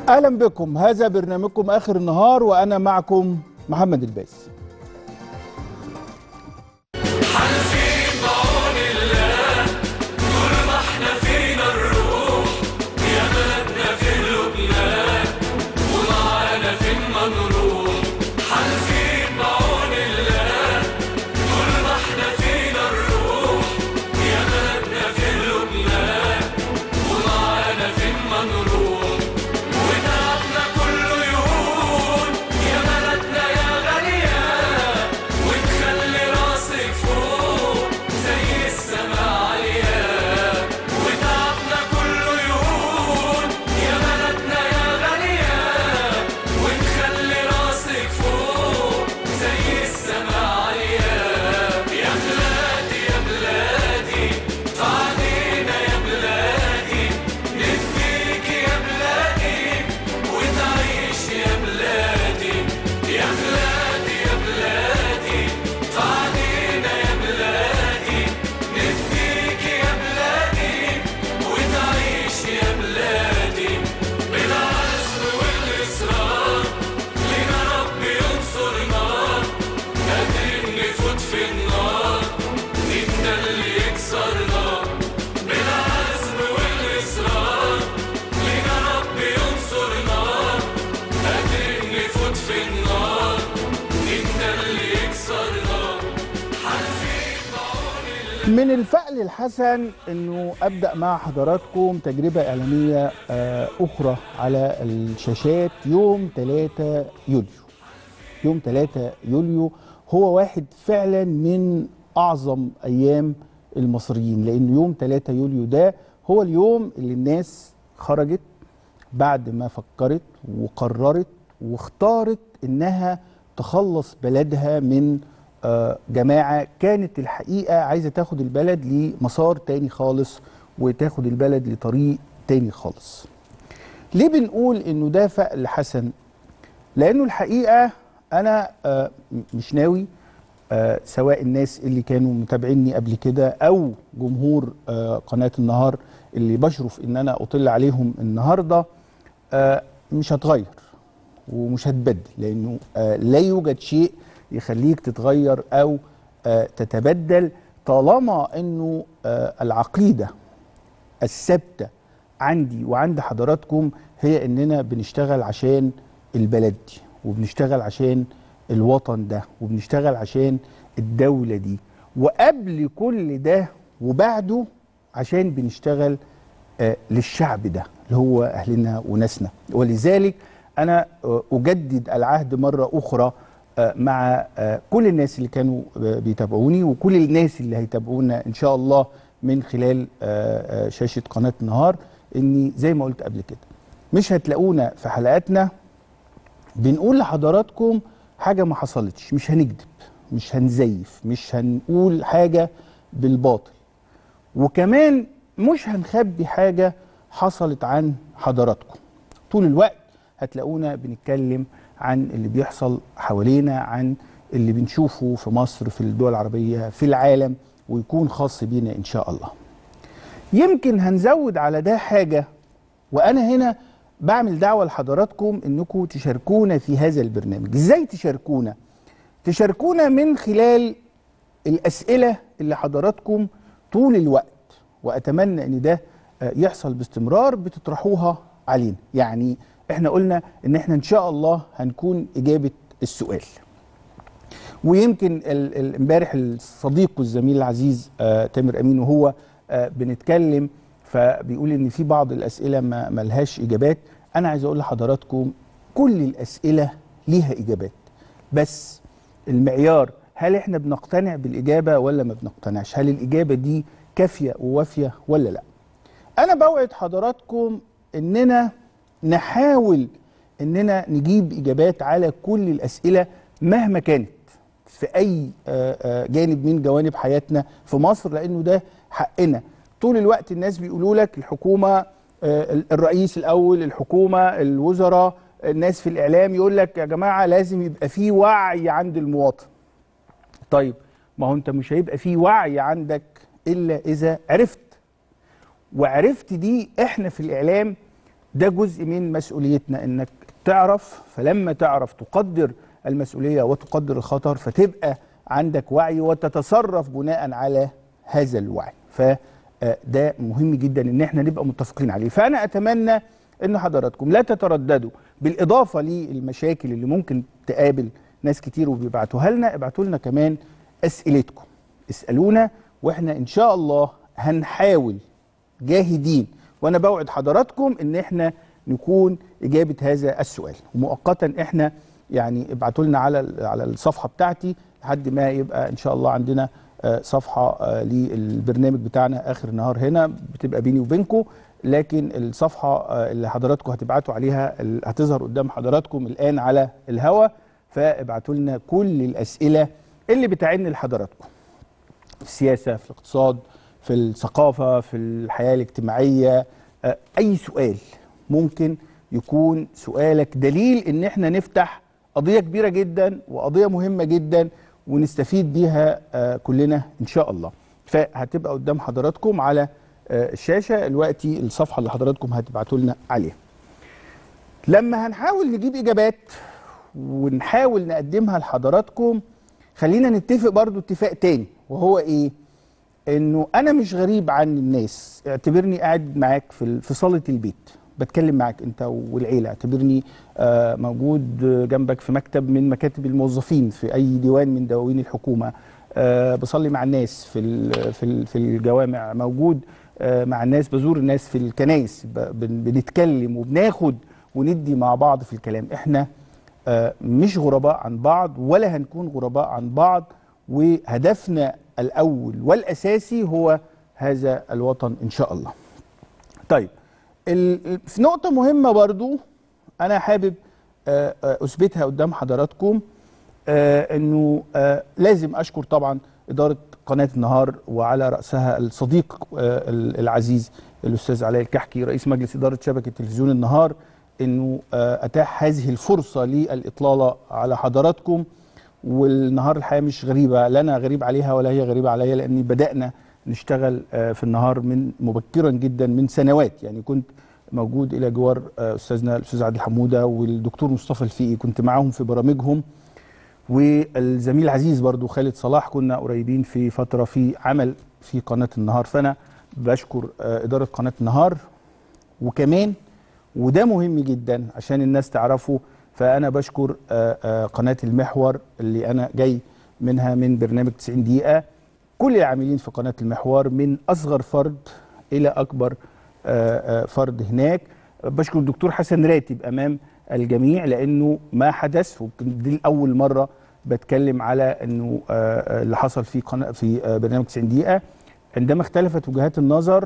اهلا بكم هذا برنامجكم اخر النهار وانا معكم محمد الباز حالفين بعون الله طول ما احنا فينا الروح يا بلدنا في لبنان ومعانا فين ما نروح حالفين بعون الله طول ما احنا فينا الروح يا بلدنا في لبنان ومعانا فين ما نروح وتعبنا كله يهون يا بلدنا يا غالية وتخلي راسك فوق زي السما عالية وتعبنا كله يهون يا بلدنا يا غالية ونخلي راسك فوق زي السما عالية يا بلادي يا بلادي تعالينا يا بلادي نفديك يا بلادي وتعيش يا بلادي يا بلادي يا بلادي تعالينا يا بلادي نفديك يا بلادي وتعيش يا بلادي بالعزم والإصرار لنا رب ينصرنا قادرين نفوت في النار مين ده اللي يكسرنا بالعزم والإصرار لنا رب ينصرنا قادرين نفوت في النار مين ده اللي يكسرنا حالفين بعون الله من الفأل الحسن انه ابدا مع حضراتكم تجربه اعلاميه آه، اخرى على الشاشات يوم 3 يوليو يوم 3 يوليو هو واحد فعلا من اعظم ايام المصريين لان يوم 3 يوليو ده هو اليوم اللي الناس خرجت بعد ما فكرت وقررت واختارت انها تخلص بلدها من آه، جماعه كانت الحقيقه عايزه تاخد البلد لمسار تاني خالص وتاخد البلد لطريق تاني خالص. ليه بنقول انه ده فأل حسن؟ لانه الحقيقه انا آه، م- مش ناوي آه، سواء الناس اللي كانوا متابعيني قبل كده او جمهور آه، قناه النهار اللي بشرف ان انا اطل عليهم النهارده آه، مش هتغير ومش هتبدل لانه آه، لا يوجد شيء يخليك تتغير او آه، تتبدل طالما انه آه، العقيده الثابته عندي وعند حضراتكم هي اننا بنشتغل عشان البلد دي وبنشتغل عشان الوطن ده وبنشتغل عشان الدوله دي وقبل كل ده وبعده عشان بنشتغل آه، للشعب ده اللي هو اهلنا وناسنا ولذلك انا آه، اجدد العهد مره اخرى آه، مع آه، كل الناس اللي كانوا آه، بيتابعوني وكل الناس اللي هيتابعونا ان شاء الله من خلال آه، آه، شاشه قناه النهار اني زي ما قلت قبل كده مش هتلاقونا في حلقاتنا بنقول لحضراتكم حاجه ما حصلتش مش هنكذب مش هنزيف مش هنقول حاجه بالباطل وكمان مش هنخبي حاجة حصلت عن حضراتكم طول الوقت هتلاقونا بنتكلم عن اللي بيحصل حوالينا عن اللي بنشوفه في مصر في الدول العربية في العالم ويكون خاص بينا إن شاء الله يمكن هنزود على ده حاجة وأنا هنا بعمل دعوة لحضراتكم إنكم تشاركونا في هذا البرنامج إزاي تشاركونا؟ تشاركونا من خلال الأسئلة اللي حضراتكم طول الوقت وأتمنى إن ده آه، يحصل باستمرار بتطرحوها علينا يعني احنا قلنا ان احنا ان شاء الله هنكون إجابة السؤال ويمكن ال- ال- امبارح الصديق والزميل العزيز آه تامر امين وهو آه بنتكلم فبيقول ان في بعض الاسئله ما ملهاش اجابات انا عايز اقول لحضراتكم كل الاسئله ليها اجابات بس المعيار هل احنا بنقتنع بالاجابه ولا ما بنقتنعش هل الاجابه دي كافيه ووافيه ولا لا انا بوعد حضراتكم اننا نحاول اننا نجيب اجابات على كل الاسئله مهما كانت في اي آه، آه، جانب من جوانب حياتنا في مصر لانه ده حقنا طول الوقت الناس بيقولوا لك الحكومه آه، الرئيس الاول الحكومه الوزراء الناس في الاعلام يقول لك يا جماعه لازم يبقى في وعي عند المواطن طيب ما هو انت مش هيبقى في وعي عندك الا اذا عرفت وعرفت دي احنا في الاعلام ده جزء من مسؤوليتنا انك تعرف فلما تعرف تقدر المسؤوليه وتقدر الخطر فتبقى عندك وعي وتتصرف بناء على هذا الوعي فده مهم جدا ان احنا نبقى متفقين عليه فانا اتمنى ان حضراتكم لا تترددوا بالاضافه للمشاكل اللي ممكن تقابل ناس كتير وبيبعتوها لنا ابعتوا لنا كمان اسئلتكم اسالونا واحنا ان شاء الله هنحاول جاهدين وانا بوعد حضراتكم ان احنا نكون اجابه هذا السؤال ومؤقتا احنا يعني ابعتوا لنا على ال- على الصفحه بتاعتي لحد ما يبقى ان شاء الله عندنا آه، صفحه آه، للبرنامج بتاعنا اخر النهار هنا بتبقى بيني وبينكم لكن الصفحه آه، اللي حضراتكم هتبعتوا عليها ال- هتظهر قدام حضراتكم الان على الهوا فابعتوا لنا كل الاسئله اللي بتعني لحضراتكم في السياسه في الاقتصاد في الثقافه في الحياه الاجتماعيه آه، اي سؤال ممكن يكون سؤالك دليل ان احنا نفتح قضيه كبيره جدا وقضيه مهمه جدا ونستفيد بيها آه، كلنا ان شاء الله فهتبقى قدام حضراتكم على آه، الشاشه دلوقتي الصفحه اللي حضراتكم هتبعتوا لنا عليها لما هنحاول نجيب اجابات ونحاول نقدمها لحضراتكم خلينا نتفق برضو اتفاق تاني وهو ايه انه انا مش غريب عن الناس اعتبرني قاعد معاك في ال- في صاله البيت بتكلم معاك انت والعيله اعتبرني آه، موجود جنبك في مكتب من مكاتب الموظفين في اي ديوان من دواوين الحكومه آه، بصلي مع الناس في ال- في ال- في الجوامع موجود آه، مع الناس بزور الناس في الكنايس ب- بن- بنتكلم وبناخد وندي مع بعض في الكلام احنا آه، مش غرباء عن بعض ولا هنكون غرباء عن بعض وهدفنا الاول والاساسي هو هذا الوطن ان شاء الله. طيب ال- في نقطه مهمه برضو انا حابب آه، آه، اثبتها قدام حضراتكم آه، انه آه، لازم اشكر طبعا اداره قناه النهار وعلى راسها الصديق آه، ال- العزيز الاستاذ علاء الكحكي رئيس مجلس اداره شبكه تلفزيون النهار انه آه، اتاح هذه الفرصه للاطلاله على حضراتكم والنهار الحقيقه مش غريبه لا انا غريب عليها ولا هي غريبه عليا لاني بدانا نشتغل آه، في النهار من مبكرا جدا من سنوات يعني كنت موجود الى جوار آه، استاذنا الاستاذ عادل حموده والدكتور مصطفى الفقي كنت معاهم في برامجهم والزميل العزيز برضو خالد صلاح كنا قريبين في فتره في عمل في قناه النهار فانا بشكر آه، اداره قناه النهار وكمان وده مهم جدا عشان الناس تعرفه فانا بشكر آه، آه، قناه المحور اللي انا جاي منها من برنامج 90 دقيقه كل العاملين في قناه المحور من اصغر فرد الى اكبر آه، آه، فرد هناك بشكر الدكتور حسن راتب امام الجميع لانه ما حدث ويمكن دي الاول مره بتكلم على انه آه، آه، اللي حصل في قناه في آه، برنامج 90 دقيقه عندما اختلفت وجهات النظر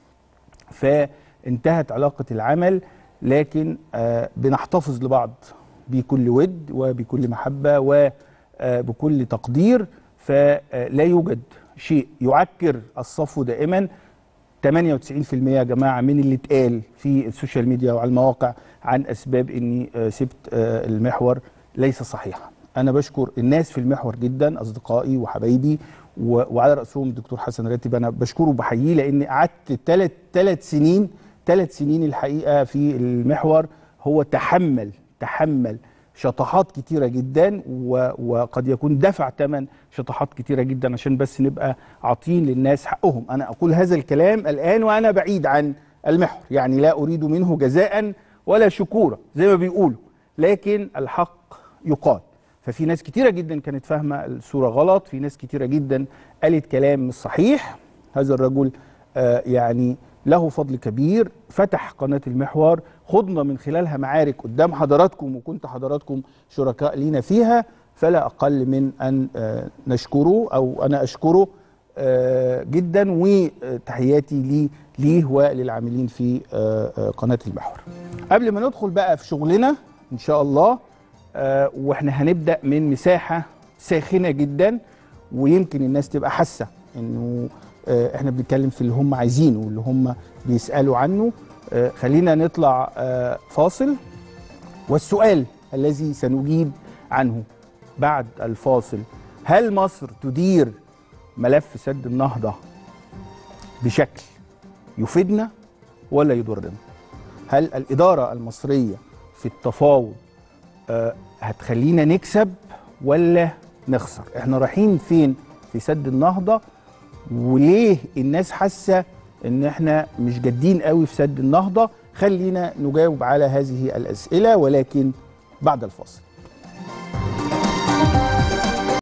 فانتهت علاقة العمل لكن آه، بنحتفظ لبعض بكل ود وبكل محبة وبكل تقدير فلا يوجد شيء يعكر الصفو دائما 98% يا جماعة من اللي اتقال في السوشيال ميديا وعلى المواقع عن أسباب إني آه، سبت آه، المحور ليس صحيحا أنا بشكر الناس في المحور جدا أصدقائي وحبايبي و- وعلى رأسهم الدكتور حسن راتب أنا بشكره وبحييه لأني قعدت ثلاث ثلاث سنين ثلاث سنين الحقيقة في المحور هو تحمل تحمل شطحات كتيرة جدا و- وقد يكون دفع ثمن شطحات كتيرة جدا عشان بس نبقى عاطين للناس حقهم أنا أقول هذا الكلام الآن وأنا بعيد عن المحور يعني لا أريد منه جزاء ولا شكورا زي ما بيقولوا لكن الحق يقال ففي ناس كتيرة جدا كانت فاهمة الصورة غلط في ناس كتيرة جدا قالت كلام مش صحيح هذا الرجل آه يعني له فضل كبير فتح قناة المحور خضنا من خلالها معارك قدام حضراتكم وكنت حضراتكم شركاء لينا فيها فلا أقل من أن آه نشكره أو أنا أشكره آه جدا وتحياتي لي ليه وللعاملين في آه آه قناة المحور قبل ما ندخل بقى في شغلنا إن شاء الله آه واحنا هنبدأ من مساحة ساخنة جدا ويمكن الناس تبقى حاسة انه آه، احنا بنتكلم في اللي هم عايزينه واللي هم بيسألوا عنه آه، خلينا نطلع آه، فاصل والسؤال الذي سنجيب عنه بعد الفاصل هل مصر تدير ملف سد النهضة بشكل يفيدنا ولا يضرنا هل الاداره المصريه في التفاوض آه، هتخلينا نكسب ولا نخسر احنا رايحين فين في سد النهضه وليه الناس حاسه ان احنا مش جادين قوي في سد النهضه خلينا نجاوب على هذه الاسئله ولكن بعد الفاصل